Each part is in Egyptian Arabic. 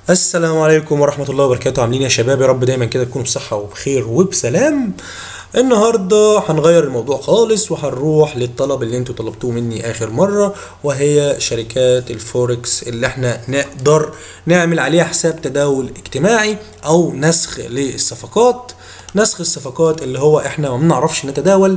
السلام عليكم ورحمة الله وبركاته عاملين يا شباب يا رب دايما كده تكونوا بصحة وبخير وبسلام النهاردة هنغير الموضوع خالص وهنروح للطلب اللي انتوا طلبتوه مني اخر مرة وهي شركات الفوركس اللي احنا نقدر نعمل عليها حساب تداول اجتماعي او نسخ للصفقات نسخ الصفقات اللي هو احنا ما بنعرفش نتداول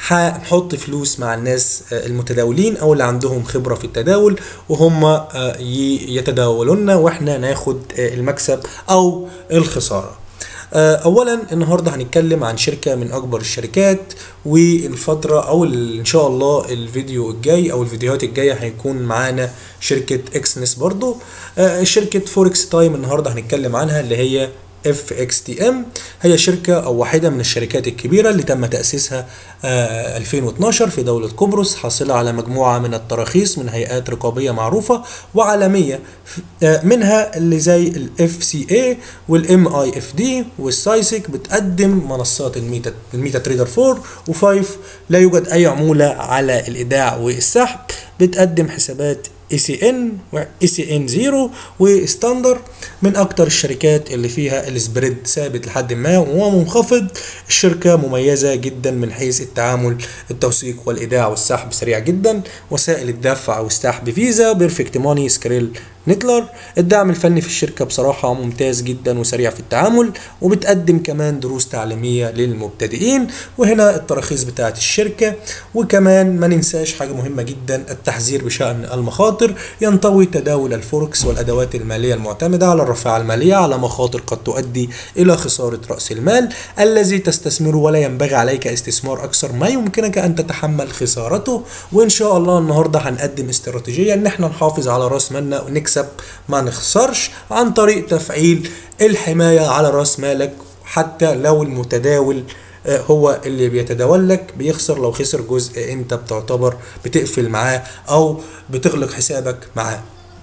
هنحط فلوس مع الناس آه، المتداولين او اللي عندهم خبرة في التداول وهم آه، ي- يتداولون واحنا ناخد آه، المكسب او الخسارة آه، اولا النهارده هنتكلم عن شركه من اكبر الشركات والفتره او ال- ان شاء الله الفيديو الجاي او الفيديوهات الجايه هيكون معانا شركه اكسنس برضو آه، شركه فوركس تايم النهارده هنتكلم عنها اللي هي اف اكس تي ام هي شركه او واحده من الشركات الكبيره اللي تم تاسيسها آه، 2012 في دوله قبرص حاصله على مجموعه من التراخيص من هيئات رقابيه معروفه وعالميه ف- آه، منها اللي زي الاف سي اي والام اي اف دي والسايسك بتقدم منصات الميتا الميتا تريدر 4 و5 لا يوجد اي عموله على الايداع والسحب بتقدم حسابات اي سي ان واي سي ان 0 وستاندر من اكتر الشركات اللي فيها السبريد ثابت لحد ما ومنخفض الشركه مميزه جدا من حيث التعامل التوثيق والايداع والسحب سريع جدا وسائل الدفع والسحب فيزا بيرفكت ماني سكريل نتلر الدعم الفني في الشركة بصراحة ممتاز جدا وسريع في التعامل وبتقدم كمان دروس تعليمية للمبتدئين وهنا التراخيص بتاعة الشركة وكمان ما ننساش حاجة مهمة جدا التحذير بشأن المخاطر ينطوي تداول الفوركس والأدوات المالية المعتمدة على الرفاعة المالية على مخاطر قد تؤدي إلى خسارة رأس المال الذي تستثمره ولا ينبغي عليك استثمار أكثر ما يمكنك أن تتحمل خسارته وإن شاء الله النهاردة هنقدم استراتيجية إن احنا نحافظ على رأس مالنا ونكسب ما نخسرش عن طريق تفعيل الحماية على رأس مالك حتى لو المتداول آه، هو اللي بيتداول لك بيخسر لو خسر جزء انت بتعتبر بتقفل معاه او بتغلق حسابك معاه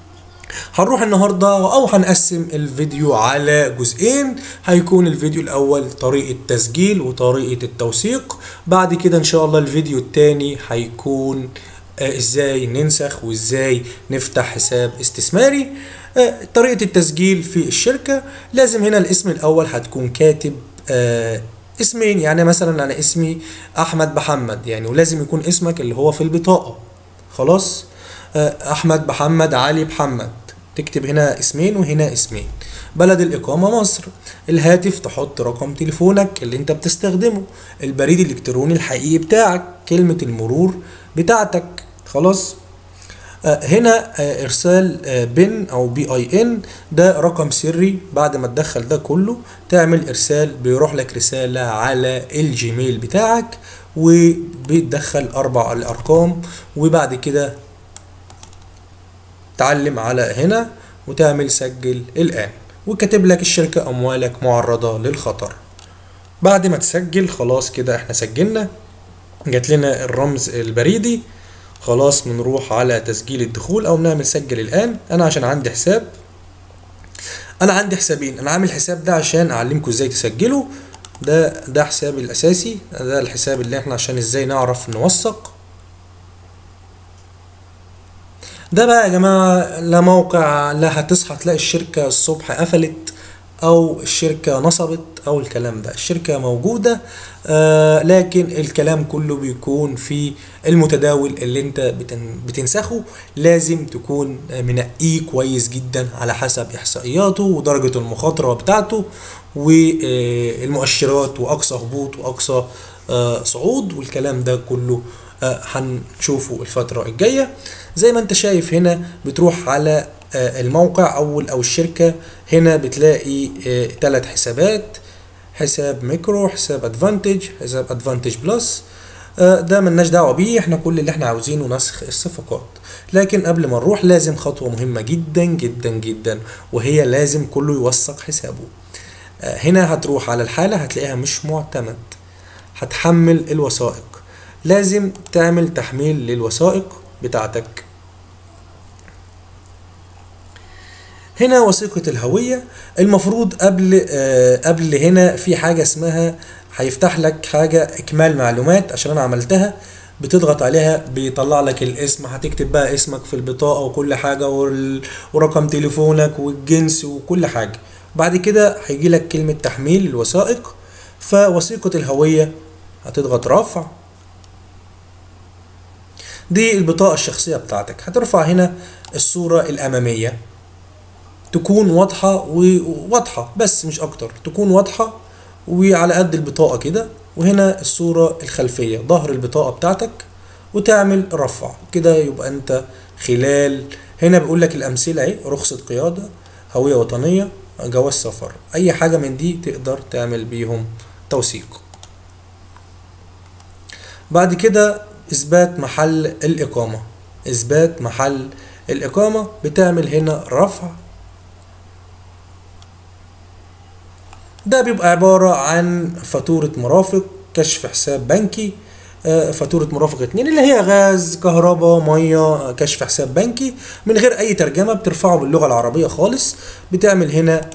هنروح النهاردة أو هنقسم الفيديو على جزئين هيكون الفيديو الأول طريقة تسجيل وطريقة التوثيق بعد كده إن شاء الله الفيديو التاني هيكون آه، إزاي ننسخ وإزاي نفتح حساب استثماري آه، طريقة التسجيل في الشركة لازم هنا الاسم الأول هتكون كاتب آه، اسمين يعني مثلا أنا اسمي أحمد محمد يعني ولازم يكون اسمك اللي هو في البطاقة خلاص آه، احمد محمد علي محمد تكتب هنا اسمين وهنا اسمين بلد الإقامة مصر الهاتف تحط رقم تليفونك اللي انت بتستخدمه البريد الإلكتروني الحقيقي بتاعك كلمة المرور بتاعتك خلاص آه، هنا آه، ارسال آه، بن او بي اي ان ده رقم سري بعد ما تدخل ده كله تعمل ارسال بيروح لك رسالة على الجيميل بتاعك وبتدخل اربع الارقام وبعد كده تعلم على هنا وتعمل سجل الآن وكاتب لك الشركة أموالك معرضة للخطر بعد ما تسجل خلاص كده احنا سجلنا جات لنا الرمز البريدي خلاص بنروح على تسجيل الدخول او نعمل سجل الان انا عشان عندي حساب انا عندي حسابين انا عامل حساب ده عشان اعلمكم ازاي تسجلوا ده ده حسابي الاساسي ده الحساب اللي احنا عشان ازاي نعرف نوثق ده بقى يا جماعة لا موقع لا هتصحى تلاقي الشركة الصبح قفلت أو الشركة نصبت أو الكلام ده الشركة موجودة آه لكن الكلام كله بيكون في المتداول اللي انت بتن بتنسخه لازم تكون منقيه كويس جدا على حسب إحصائياته ودرجة المخاطرة بتاعته والمؤشرات وأقصى هبوط وأقصى آه صعود والكلام ده كله آه، هنشوفه الفترة الجاية زي ما انت شايف هنا بتروح على آه، الموقع اول او الشركة هنا بتلاقي ثلاث حسابات حساب ميكرو حساب ادفانتج حساب ادفانتج بلس ده ملناش دعوة بيه احنا كل اللي احنا عاوزينه نسخ الصفقات لكن قبل ما نروح لازم خطوة مهمة جدا جدا جدا وهي لازم كله يوثق حسابه آه، هنا هتروح على الحالة هتلاقيها مش معتمد هتحمل الوثائق لازم تعمل تحميل للوثائق بتاعتك هنا وثيقة الهوية المفروض قبل آه قبل هنا في حاجة اسمها هيفتح لك حاجة إكمال معلومات عشان أنا عملتها بتضغط عليها بيطلع لك الاسم هتكتب بقى اسمك في البطاقة وكل حاجة وال- ورقم تليفونك والجنس وكل حاجة بعد كده هيجي لك كلمة تحميل الوثائق فوثيقة الهوية هتضغط رفع دي البطاقة الشخصية بتاعتك هترفع هنا الصورة الأمامية تكون واضحة وواضحة بس مش أكتر تكون واضحة وعلى قد البطاقة كده وهنا الصورة الخلفية ظهر البطاقة بتاعتك وتعمل رفع كده يبقى أنت خلال هنا بيقول لك الأمثلة أهي رخصة قيادة هوية وطنية جواز سفر أي حاجة من دي تقدر تعمل بيهم توثيق بعد كده إثبات محل الإقامة إثبات محل الإقامة بتعمل هنا رفع ده بيبقى عبارة عن فاتورة مرافق كشف حساب بنكي آه، فاتورة مرافق اتنين اللي هي غاز كهرباء مية كشف حساب بنكي من غير أي ترجمة بترفعه باللغة العربية خالص بتعمل هنا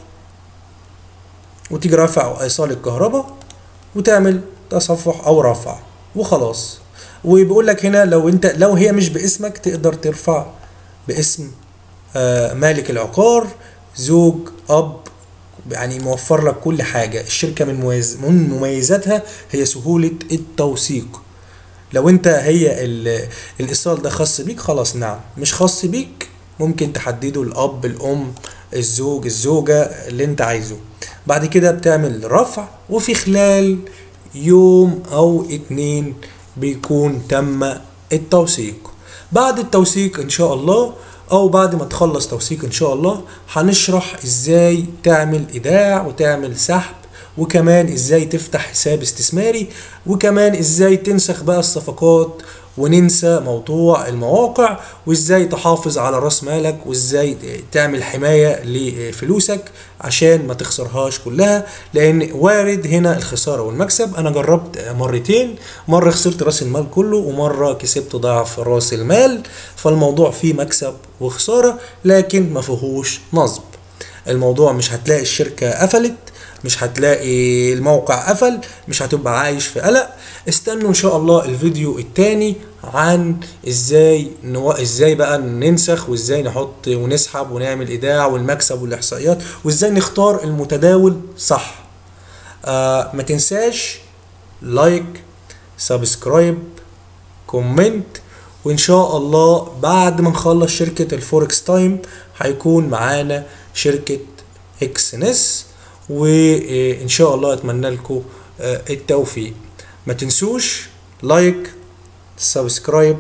وتيجي رافع ايصال الكهرباء وتعمل تصفح او رفع وخلاص وبيقول لك هنا لو انت لو هي مش باسمك تقدر ترفع باسم آه، مالك العقار زوج اب يعني موفر لك كل حاجه الشركه من مميز من مميزاتها هي سهوله التوثيق لو انت هي ال- الايصال ده خاص بيك خلاص نعم مش خاص بيك ممكن تحدده الاب الام الزوج الزوجة اللي انت عايزه بعد كده بتعمل رفع وفي خلال يوم او اتنين بيكون تم التوثيق بعد التوثيق ان شاء الله او بعد ما تخلص توثيق ان شاء الله هنشرح ازاي تعمل ايداع وتعمل سحب وكمان ازاي تفتح حساب استثماري وكمان ازاي تنسخ بقى الصفقات وننسى موضوع المواقع وازاي تحافظ على راس مالك وازاي تعمل حماية لفلوسك عشان ما تخسرهاش كلها لان وارد هنا الخسارة والمكسب انا جربت مرتين مرة خسرت راس المال كله ومرة كسبت ضعف راس المال فالموضوع فيه مكسب وخسارة لكن ما فيهوش نصب الموضوع مش هتلاقي الشركة قفلت مش هتلاقي الموقع قفل مش هتبقى عايش في قلق استنوا ان شاء الله الفيديو التاني عن ازاي نو... ازاي بقى ننسخ وازاي نحط ونسحب ونعمل ايداع والمكسب والاحصائيات وازاي نختار المتداول صح آه ما تنساش لايك سبسكرايب كومنت وان شاء الله بعد ما نخلص شركة الفوركس تايم هيكون معانا شركة اكس نس وان شاء الله اتمنى لكم التوفيق ما تنسوش لايك سبسكرايب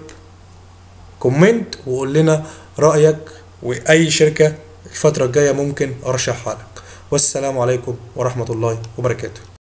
كومنت وقول لنا رأيك واي شركة الفترة الجاية ممكن ارشحها لك والسلام عليكم ورحمة الله وبركاته